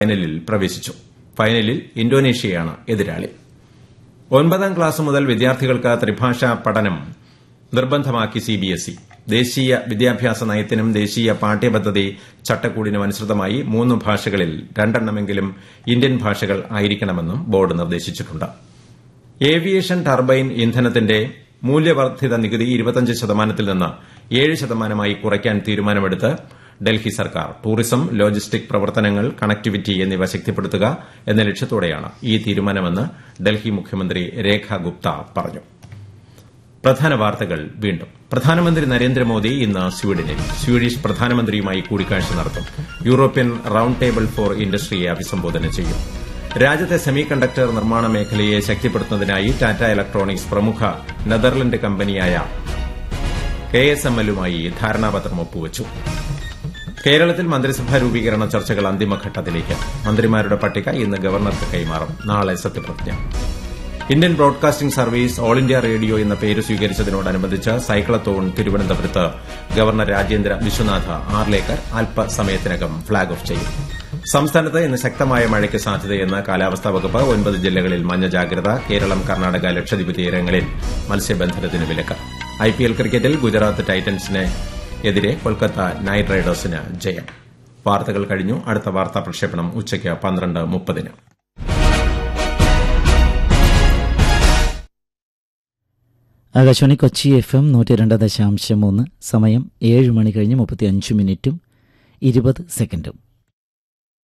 ഫൈനലിൽ പ്രവേശിച്ചു ഫൈനലിൽ ഇന്തോനേഷ്യയാണ് എതിരാളി ഒൻപതാം ക്ലാസ് മുതൽ വിദ്യാർത്ഥികൾക്ക് ത്രിഭാഷാ പഠനം നിർബന്ധമാക്കി സിബിഎസ്ഇ ദേശീയ വിദ്യാഭ്യാസ നയത്തിനും ദേശീയ പാഠ്യപദ്ധതി ചട്ടക്കൂടിനും അനുസൃതമായി മൂന്ന് ഭാഷകളിൽ രണ്ടെണ്ണമെങ്കിലും ഇന്ത്യൻ ഭാഷകൾ ആയിരിക്കണമെന്നും ബോർഡ് നിർദ്ദേശിച്ചിട്ടുണ്ട് ഏവിയേഷൻ ടർബൈൻ ഇന്ധനത്തിന്റെ മൂല്യവർദ്ധിത നികുതി ഇരുപത്തിയഞ്ച് ശതമാനത്തിൽ നിന്ന് ഏഴ് ശതമാനമായി കുറയ്ക്കാൻ തീരുമാനമെടുത്ത് ഡൽഹി സർക്കാർ ടൂറിസം ലോജിസ്റ്റിക് പ്രവർത്തനങ്ങൾ കണക്ടിവിറ്റി എന്നിവ ശക്തിപ്പെടുത്തുക എന്ന ലക്ഷ്യത്തോടെയാണ് ഈ തീരുമാനമെന്ന് ഡൽഹി മുഖ്യമന്ത്രി രേഖ ഗുപ്ത പറഞ്ഞു പ്രധാന വാർത്തകൾ വീണ്ടും പ്രധാനമന്ത്രി നരേന്ദ്രമോദി ഇന്ന് സ്വീഡനിൽ സ്വീഡിഷ് പ്രധാനമന്ത്രിയുമായി കൂടിക്കാഴ്ച നടത്തും യൂറോപ്യൻ റൌണ്ട് ടേബിൾ ഫോർ ഇൻഡസ്ട്രിയെ അഭിസംബോധന ചെയ്യും രാജ്യത്തെ സെമി കണ്ടക്ടർ നിർമ്മാണ മേഖലയെ ശക്തിപ്പെടുത്തുന്നതിനായി ടാറ്റ ഇലക്ട്രോണിക്സ് പ്രമുഖ നെതർലൻഡ് കമ്പനിയായ കെ എസ് എം എല്ലുമായി ധാരണാപത്രം ഒപ്പുവച്ചു കേരളത്തിൽ മന്ത്രിസഭാ രൂപീകരണ ചർച്ചകൾ അന്തിമഘട്ടത്തിലേക്ക് മന്ത്രിമാരുടെ പട്ടിക ഇന്ന് ഗവർണർക്ക് കൈമാറും നാളെ സത്യപ്രതിജ്ഞ Indian broadcasting service all India radio എന്ന പേര് സ്വീകരിച്ചതിനോടനുബന്ധിച്ച് സൈക്ലത്തോൺ തിരുവനന്തപുരത്ത് ഗവർണർ രാജേന്ദ്ര വിശ്വനാഥ് ആർലേക്കർ അല്പസമയത്തിനകം ഫ്ളാഗ് ഓഫ് ചെയ്യും സംസ്ഥാനത്ത് ഇന്ന് ശക്തമായ മഴയ്ക്ക് സാധ്യതയെന്ന് കാലാവസ്ഥാ വകുപ്പ് ഒൻപത് ജില്ലകളിൽ മഞ്ഞ ജാഗ്രത കേരളം കർണാടക ലക്ഷദ്വീപ് തീരങ്ങളിൽ മത്സ്യബന്ധനത്തിന് വിലക്ക് ഐപിഎൽ ക്രിക്കറ്റിൽ ഗുജറാത്ത് ടൈറ്റൻസിന് എതിരെ കൊൽക്കത്ത നൈറ്റ് റൈഡേഴ്സിന് ജയം വാർത്തകൾ കഴിഞ്ഞു അടുത്ത വാർത്താ പ്രക്ഷേപണം ഉച്ചയ്ക്ക് പന്ത്രണ്ട് മുപ്പതിന് ആകാശവാണി കൊച്ചി എഫ് എം നൂറ്റി രണ്ട് ദശാംശം മൂന്ന് സമയം ഏഴ് മണി കഴിഞ്ഞ് മുപ്പത്തി അഞ്ച് മിനിറ്റും ഇരുപത് സെക്കൻഡും